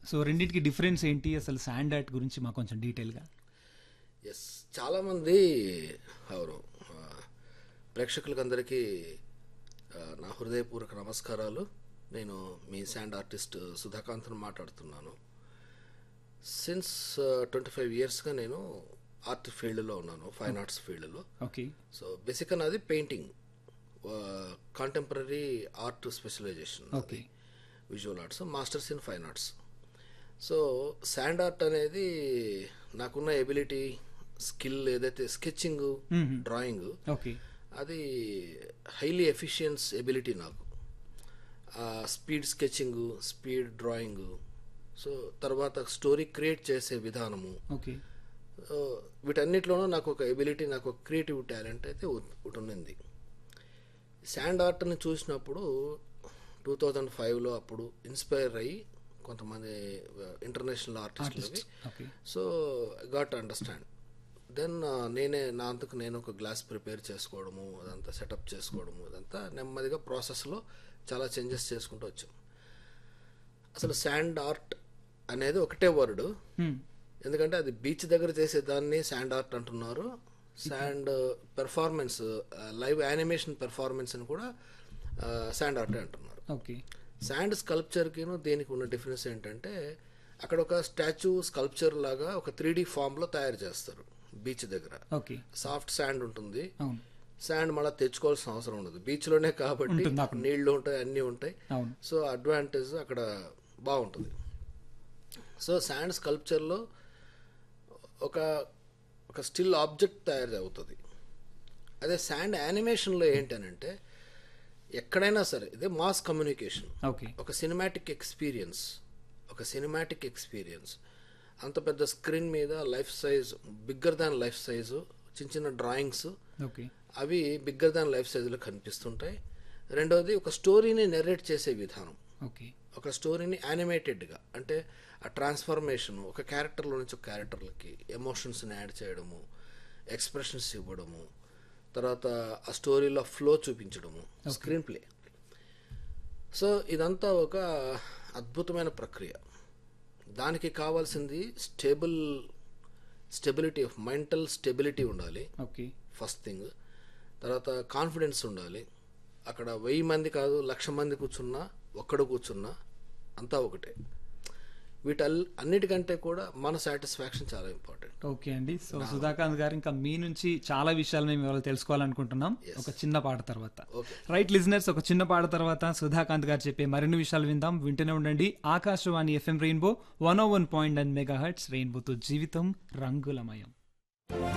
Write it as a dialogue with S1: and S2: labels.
S1: So రెండింటికి difference ఏంటి అసలు శాండ్ ఆర్ట్ గురించి మాకు కొంచెం డీటెయిల్గా
S2: ఎస్ చాలామంది ఎవరు ఆ, ప్రేక్షకులకు అందరికీ ఆ, నా హృదయపూర్వక నమస్కారాలు నేను మీ శాండ్ ఆర్టిస్ట్ సుధాకాంత్ను మాట్లాడుతున్నాను సిన్స్ ట్వంటీ ఫైవ్ ఇయర్స్గా నేను ఆర్ట్ ఫీల్డ్లో ఉన్నాను ఫైన్ ఆర్ట్స్ ఫీల్డ్లో
S1: ఓకే
S2: సో బేసిక్గా నాది painting contemporary art specialization
S1: okay
S2: visual arts masters in fine arts so sand art అనేది నాకున్న ఎబిలిటీ స్కిల్ ఏదైతే స్కెచింగ్ డ్రాయింగ్
S1: ఓకే
S2: అది హైలీ ఎఫిషియన్స్ ఎబిలిటీ నాకు speed sketching speed drawing so తర్వాత story create చేసే విధానము
S1: ఓకే
S2: సో వీటన్నిటిలోనూ నాకు ఒక ఎబిలిటీ నాకు ఒక క్రియేటివ్ టాలెంట్ అయితే ఉ- ఒకటి ఉన్నింది శాండ్ ఆర్ట్ని చూసినప్పుడు టూ థౌజండ్ ఫైవ్లో అప్పుడు ఇన్స్పైర్ అయ్యి కొంతమంది ఇంటర్నేషనల్ ఆర్టిస్టులకి
S1: okay
S2: so got understand then నేనే నా అంతకు నేను ఒక గ్లాస్ ప్రిపేర్ చేసుకోవడము అదంతా సెటప్ చేసుకోవడము అదంతా నెమ్మదిగా ప్రాసెస్లో చాలా చేంజెస్ చేసుకుంటూ వచ్చాం అసలు శాండ్ ఆర్ట్ అనేది ఒకటే వర్డ్ ఎందుకంటే అది బీచ్ దగ్గర చేసే దాన్ని శాండ్ ఆర్ట్ అంటున్నారు sand performance live animation performance అని కూడా శాండ్ ఆర్ట్ అంటున్నారు
S1: ఓకే
S2: శాండ్ స్కల్ప్చర్కిను దీనికి ఉన్న డిఫరెన్స్ ఏంటంటే అక్కడ ఒక స్టాచ్యూ స్కల్ప్చర్ లాగా ఒక త్రీ డి ఫామ్లో తయారు చేస్తారు బీచ్ దగ్గర
S1: ఓకే
S2: సాఫ్ట్ శాండ్ ఉంటుంది
S1: అవును
S2: శాండ్ మళ్ళీ తెచ్చుకోవాల్సిన అవసరం ఉండదు బీచ్లోనే కాబట్టి
S1: ఉంటుంది అక్కడ.
S2: నీళ్లు ఉంటాయి అన్నీ ఉంటాయి
S1: అవును
S2: సో అడ్వాంటేజ్ అక్కడ బాగుంటుంది సో శాండ్ స్కల్ప్చర్లో ఒక ఒక స్టిల్ ఆబ్జెక్ట్ తయారు అవుతుంది అదే శాండ్ యానిమేషన్లో ఏంటనంటే ఎక్కడైనా సరే ఇదే మాస్ కమ్యూనికేషన్
S1: ఓకే
S2: ఒక సినిమాటిక్ ఎక్స్పీరియన్స్ ఒక సినిమాటిక్ ఎక్స్పీరియన్స్ అంత పెద్ద స్క్రీన్ మీద life size bigger than life size చిన్న చిన్న డ్రాయింగ్స్
S1: ఓకే
S2: అవి బిగ్గర్ దాన్ లైఫ్ సైజులో కనిపిస్తుంటాయి రెండవది ఒక స్టోరీని నెరేట్ చేసే విధానం
S1: ఓకే
S2: ఒక స్టోరీని యానిమేటెడ్గా అంటే ఆ ట్రాన్స్ఫర్మేషన్ ఒక క్యారెక్టర్లో నుంచి ఒక క్యారెక్టర్లకి ఎమోషన్స్ని యాడ్ చేయడము ఎక్స్ప్రెషన్స్ ఇవ్వడము తర్వాత ఆ స్టోరీలో ఫ్లో చూపించడము స్క్రీన్ ప్లే సో ఇదంతా ఒక అద్భుతమైన ప్రక్రియ దానికి కావాల్సింది stable stability of mental stability ఉండాలి
S1: ఓకే
S2: ఫస్ట్ థింగ్ తర్వాత కాన్ఫిడెన్స్ ఉండాలి అక్కడ వెయ్యి మంది కాదు లక్ష మంది కూర్చున్నా ఒక్కడు కూర్చున్నా అంతా ఒకటే వీటల్ అన్నిటికంటే కూడా మన సాటిస్ఫాక్షన్ చాలా ఇంపార్టెంట్
S1: ఓకే అండి సో సుధాకాంత్ గారు ఇంకా మీ నుంచి చాలా విషయాలు మేము ఇవాళ తెలుసుకోవాలనుకుంటున్నాం ఒక చిన్న పాట తర్వాత
S2: ఓకే
S1: రైట్ లిజనర్స్ ఒక చిన్న పాట తర్వాత సుధాకాంత్ గారు చెప్పే మరిన్ని విషయాలు విందాం వింటూనే ఉండండి Akashvani FM rainbow one o one point nine megahertz రెయిన్బోతో జీవితం రంగులమయం